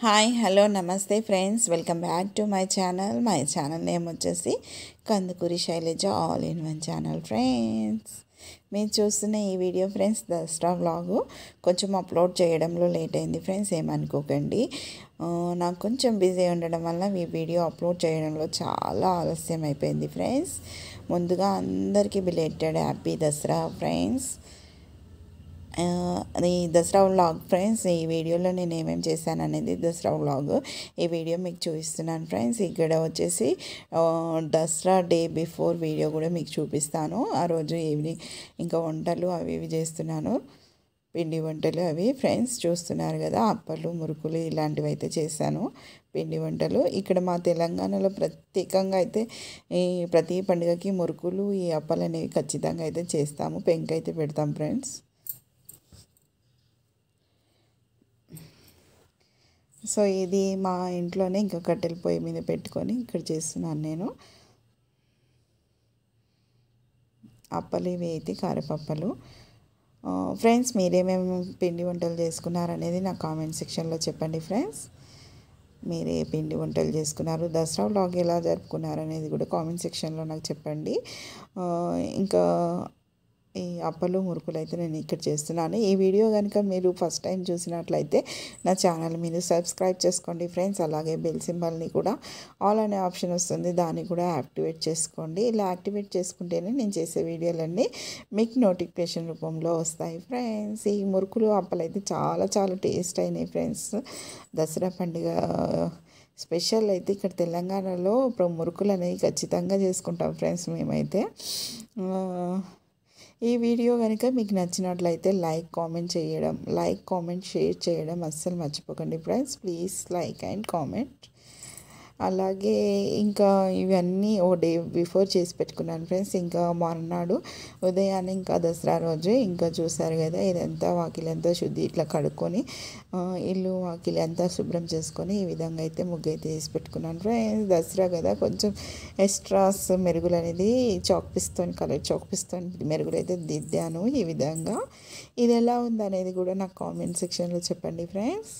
hi hello నమస్తే friends welcome back to my channel my channel name వచ్చేసి Kandukuri Sailaja all in one channel friends మీరు చూస్తున్న ఈ video friends Dasara vlog కొంచెం upload చేయడంలో లేట్ అయింది ఫ్రెండ్స్ ఏమనుకోకండి ఆ, నాకు కొంచెం బిజీ ఉండడం వల్ల ఈ వీడియో అప్లోడ్ చేయడంలో చాలా ఆలస్యం అయిపోయింది ఫ్రెండ్స్ ముందుగా అందరికీ బిలేటెడ్ హ్యాపీ దసరా ఫ్రెండ్స్ ఆ, అది దసరా వ్లాగ్ ఫ్రెండ్స్ ఈ వీడియోలో నేను ఏమేమి చేశాను అనేది దసరా వ్లాగ్ ఈ వీడియో మీకు చూపిస్తున్నాను ఫ్రెండ్స్ ఇక్కడ వచ్చేసి ఆ, దసరా డే బిఫోర్ వీడియో కూడా మీకు చూపిస్తాను ఆ రోజు ఈవినింగ్ ఇంకా వంటలు అవి ఇవి చేస్తున్నాను పిండి వంటలు అవి ఫ్రెండ్స్ చూస్తున్నారు కదా అప్పలు మురుకులు ఇలాంటివి అయితే చేశాను పిండి వంటలు ఇక్కడ మా తెలంగాణలో ప్రత్యేకంగా అయితే ఈ ప్రతి పండుగకి మురుకులు ఈ అప్పలు అనేవి ఖచ్చితంగా అయితే చేస్తాము పెంక అయితే పెడతాం ఫ్రెండ్స్ సో ఇది మా ఇంట్లోనే ఇంకా కట్టెల పొయ్యి మీద పెట్టుకొని ఇక్కడ చేస్తున్నాను నేను అప్పలు ఇవి అయితే కారపప్పలు ఫ్రెండ్స్ మీరేమేమి పిండి వంటలు చేసుకున్నారనేది నా కామెంట్ సెక్షన్లో చెప్పండి ఫ్రెండ్స్ మీరు ఏ పిండి వంటలు చేసుకున్నారు దసరా వ్లాగ్ ఎలా జరుపుకున్నారు అనేది కూడా కామెంట్ సెక్షన్లో నాకు చెప్పండి ఆ, ఇంకా ఈ అప్పలు మురుకులు అయితే నేను ఇక్కడ చేస్తున్నాను ఈ వీడియో కనుక మీరు ఫస్ట్ టైం చూసినట్లయితే నా ఛానల్ మీరు సబ్స్క్రైబ్ చేసుకోండి ఫ్రెండ్స్ అలాగే బెల్ సింబల్ని కూడా ఆల్ అనే ఆప్షన్ వస్తుంది దాన్ని కూడా యాక్టివేట్ చేసుకోండి ఇలా యాక్టివేట్ చేసుకుంటేనే నేను చేసే వీడియోలన్నీ మీకు నోటిఫికేషన్ రూపంలో వస్తాయి ఫ్రెండ్స్ ఈ మురుకులు అప్పలు అయితే చాలా చాలా టేస్ట్ అయినాయి ఫ్రెండ్స్ దసరా పండుగ స్పెషల్ అయితే ఇక్కడ తెలంగాణలో ఇప్పుడు మురుకులు అనేవి ఖచ్చితంగా చేసుకుంటాం ఫ్రెండ్స్ మేమైతే ఆ, ఈ వీడియో కనుక మీకు నచ్చినట్లయితే లైక్ కామెంట్ చేయడం లైక్ కామెంట్ షేర్ చేయడం అస్సలు మర్చిపోకండి friends please like and comment అలాగే ఇంకా ఇవన్నీ ఓ డే బిఫోర్ చేసి పెట్టుకున్నాను ఫ్రెండ్స్ ఇంకా మర్నాడు ఉదయాన్నే ఇంకా దసరా రోజు ఇంకా చూసారు కదా ఇదంతా వాకిలంతా శుద్ధి ఇట్లా కడుక్కొని ఆ, ఇల్లు వాకిలి అంతా శుభ్రం చేసుకొని ఈ విధంగా అయితే ముగ్గు అయితే వేసి పెట్టుకున్నాను ఫ్రెండ్స్ దసరా కదా కొంచెం ఎక్స్ట్రాస్ మెరుగులు అనేది చాక్ పిస్తోని కలర్ చాక్ పిస్తోని మెరుగులు అయితే దిద్దాను ఈ విధంగా ఇది ఎలా ఉంది అనేది కూడా నాకు కామెంట్ సెక్షన్లో చెప్పండి ఫ్రెండ్స్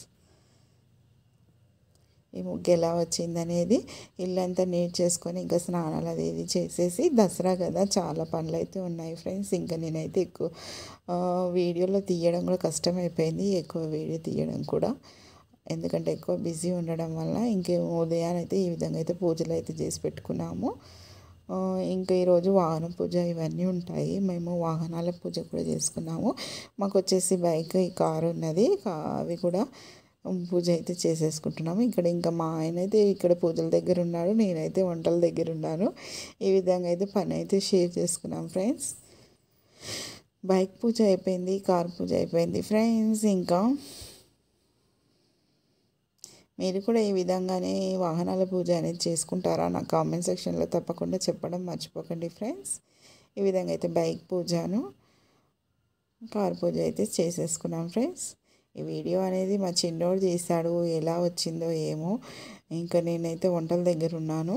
ఈ ముగ్గు ఎలా వచ్చింది అనేది ఇల్లంతా నీట్ చేసుకొని ఇంకా స్నానాలు అది ఇది చేసేసి దసరా కదా చాలా పనులు అయితే ఉన్నాయి ఫ్రెండ్స్ ఇంకా నేనైతే ఎక్కువ ఆ, వీడియోలో తీయడం కూడా కష్టమైపోయింది ఎక్కువ వీడియో తీయడం కూడా ఎందుకంటే ఎక్కువ బిజీ ఉండడం వల్ల ఇంకే ఉదయాన్నైతే ఈ విధంగా అయితే పూజలు అయితే చేసి పెట్టుకున్నాము ఆ, ఇంకా ఈరోజు వాహన పూజ ఇవన్నీ ఉంటాయి మేము వాహనాల పూజ కూడా చేసుకున్నాము మాకు వచ్చేసి బైక్ ఈ కారు ఉన్నది కా- అవి కూడా పూజ అయితే చేసేసుకుంటున్నాము ఇక్కడ ఇంకా మా ఆయన అయితే ఇక్కడ పూజల దగ్గర ఉన్నాడు నేనైతే వంటల దగ్గర ఉన్నాను ఈ విధంగా అయితే పని అయితే షేర్ చేసుకున్నాం ఫ్రెండ్స్ బైక్ పూజ అయిపోయింది కార్ పూజ అయిపోయింది ఫ్రెండ్స్ ఇంకా మీరు కూడా ఈ విధంగానే వాహనాల పూజ అనేది చేసుకుంటారా నా కామెంట్ సెక్షన్లో తప్పకుండా చెప్పడం మర్చిపోకండి ఫ్రెండ్స్ ఈ విధంగా అయితే బైక్ పూజను కార్ పూజ అయితే చేసేసుకున్నాం ఫ్రెండ్స్ ఈ వీడియో అనేది మా చిన్నోడు చేశాడు ఎలా వచ్చిందో ఏమో ఇంకా నేనైతే వంటల దగ్గర ఉన్నాను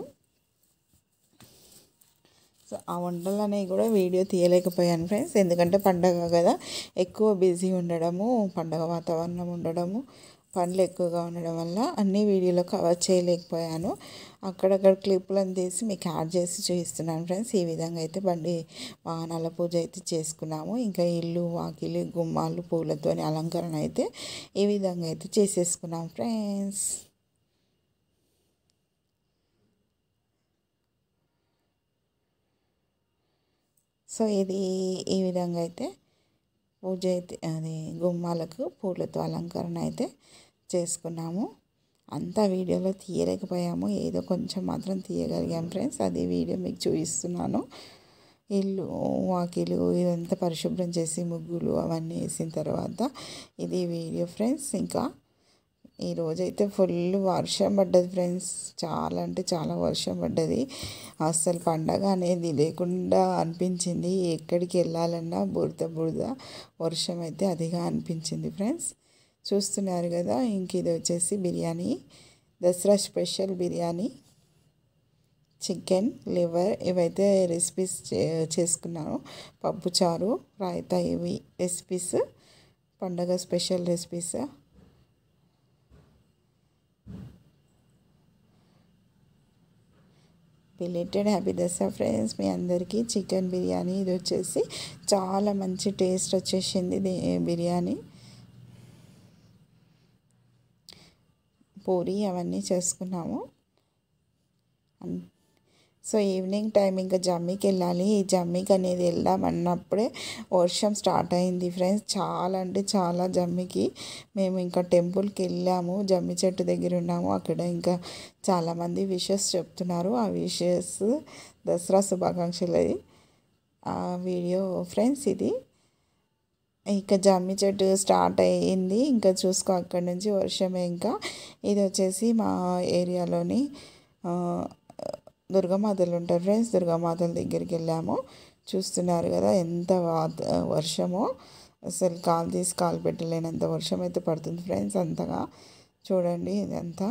సో ఆ వంటలు అనేవి కూడా వీడియో తీయలేకపోయాను ఫ్రెండ్స్ ఎందుకంటే పండగ కదా ఎక్కువ బిజీ ఉండడము పండగ వాతావరణం ఉండడము పనులు ఎక్కువగా ఉండడం వల్ల అన్ని వీడియోలో కవర్ చేయలేకపోయాను అక్కడక్కడ క్లిప్లను తీసి మీకు యాడ్ చేసి చూపిస్తున్నాను ఫ్రెండ్స్ ఈ విధంగా అయితే బండి వాహనాల పూజ అయితే చేసుకున్నాము ఇంకా ఇల్లు వాకిలి గుమ్మాలు పూలతోని అలంకరణ అయితే ఈ విధంగా అయితే చేసేసుకున్నాం ఫ్రెండ్స్ సో ఇది ఈ విధంగా అయితే పూజ అయితే అది గుమ్మాలకు పూలతో అలంకరణ అయితే చేసుకున్నాము అంతా వీడియోలో తీయలేకపోయాము ఏదో కొంచెం మాత్రం తీయగలిగాం ఫ్రెండ్స్ అది వీడియో మీకు చూపిస్తున్నాను ఇల్లు వాకిలు ఇదంతా పరిశుభ్రం చేసి ముగ్గులు అవన్నీ వేసిన తర్వాత ఇది వీడియో ఫ్రెండ్స్ ఇంకా ఈ రోజైతే ఫుల్ వర్షం పడ్డది ఫ్రెండ్స్ చాలా అంటే చాలా వర్షం పడ్డది అస్సలు పండగ అనేది లేకుండా అనిపించింది ఎక్కడికి వెళ్ళాలన్నా బురద బురద వర్షం అయితే అదిగా అనిపించింది ఫ్రెండ్స్ చూస్తున్నారు కదా ఇంక ఇది వచ్చేసి biryani Dasara special biryani chicken liver ఇవైతే రెసిపీస్ చే చేసుకున్నాను పప్పు చారు రాయితా ఇవి రెసిపీస్ పండగ special recipes belated happy Dasara friends మీ అందరికీ చికెన్ బిర్యానీ ఇది వచ్చేసి చాలా మంచి టేస్ట్ వచ్చేసింది ఇది బిర్యానీ పూరి అవన్నీ చేసుకున్నాము సో ఈవినింగ్ టైం ఇంకా జమ్మికి వెళ్ళాలి ఈ జమ్మికి అనేది వెళ్దామన్నప్పుడే వర్షం స్టార్ట్ అయింది ఫ్రెండ్స్ చాలా అంటే చాలా జమ్మికి మేము ఇంకా టెంపుల్కి వెళ్ళాము జమ్మి చెట్టు దగ్గర ఉన్నాము అక్కడ ఇంకా చాలామంది విషెస్ చెప్తున్నారు ఆ విషెస్ దసరా శుభాకాంక్షలు అది ఆ వీడియో ఫ్రెండ్స్ ఇది ఇంకా జమ్మి చెట్టు స్టార్ట్ అయ్యింది ఇంకా చూసుకో అక్కడి నుంచి వర్షమే ఇంకా ఇది వచ్చేసి మా ఏరియాలోని దుర్గామాతలు ఉంటారు ఫ్రెండ్స్ దుర్గామాతల దగ్గరికి వెళ్ళాము చూస్తున్నారు కదా ఎంత వర్షమో అసలు కాలు తీసి కాలు పెట్టలేనంత వర్షం అయితే పడుతుంది ఫ్రెండ్స్ అంతగా చూడండి ఇదంతా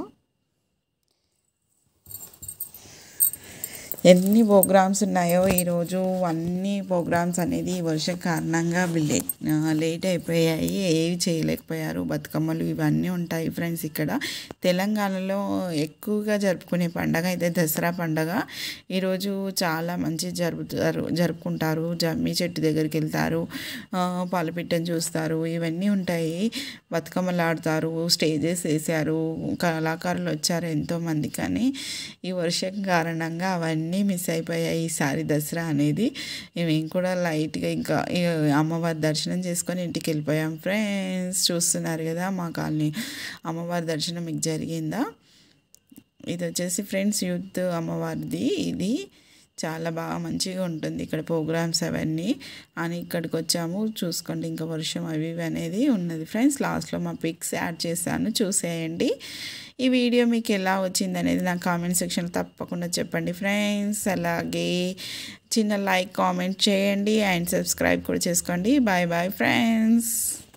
ఎన్ని ప్రోగ్రామ్స్ ఉన్నాయో ఈరోజు అన్ని ప్రోగ్రామ్స్ అనేది వర్ష కారణంగా లేట్ లేట్ అయిపోయాయి ఏవి చేయలేకపోయారు బతుకమ్మలు ఇవన్నీ ఉంటాయి ఫ్రెండ్స్ ఇక్కడ తెలంగాణలో ఎక్కువగా జరుపుకునే పండగ అయితే దసరా పండగ ఈరోజు చాలా మంచి జరుపుతారు జరుపుకుంటారు జమ్మి చెట్టు దగ్గరికి వెళ్తారు పాలపిట్టని చూస్తారు ఇవన్నీ ఉంటాయి బతుకమ్మలు ఆడతారు స్టేజెస్ వేసారు కళాకారులు వచ్చారు ఎంతోమంది కానీ ఈ వర్షం కారణంగా అవన్నీ అన్నీ మిస్ అయిపోయాయి ఈసారి దసరా అనేది మేము కూడా లైట్గా ఇంకా అమ్మవారి దర్శనం చేసుకొని ఇంటికి వెళ్ళిపోయాం ఫ్రెండ్స్ చూస్తున్నారు కదా మా కాలనీ అమ్మవారి దర్శనం మీకు జరిగిందా ఇది వచ్చేసి ఫ్రెండ్స్ యూత్ అమ్మవారిది ఇది చాలా బాగా మంచిగా ఉంటుంది ఇక్కడ ప్రోగ్రామ్స్ అవన్నీ అని ఇక్కడికి వచ్చాము చూసుకోండి ఇంకా వర్షం అవి ఇవి అనేది ఉన్నది ఫ్రెండ్స్ లాస్ట్లో మా పిక్స్ యాడ్ చేశాను చూసేయండి ఈ వీడియో మీకు ఎలా వచ్చింది అనేది నా కామెంట్ సెక్షన్ తప్పకుండా చెప్పండి ఫ్రెండ్స్ అలాగే చిన్న లైక్ కామెంట్ చేయండి అండ్ సబ్స్క్రైబ్ కూడా చేసుకోండి బాయ్ బాయ్ ఫ్రెండ్స్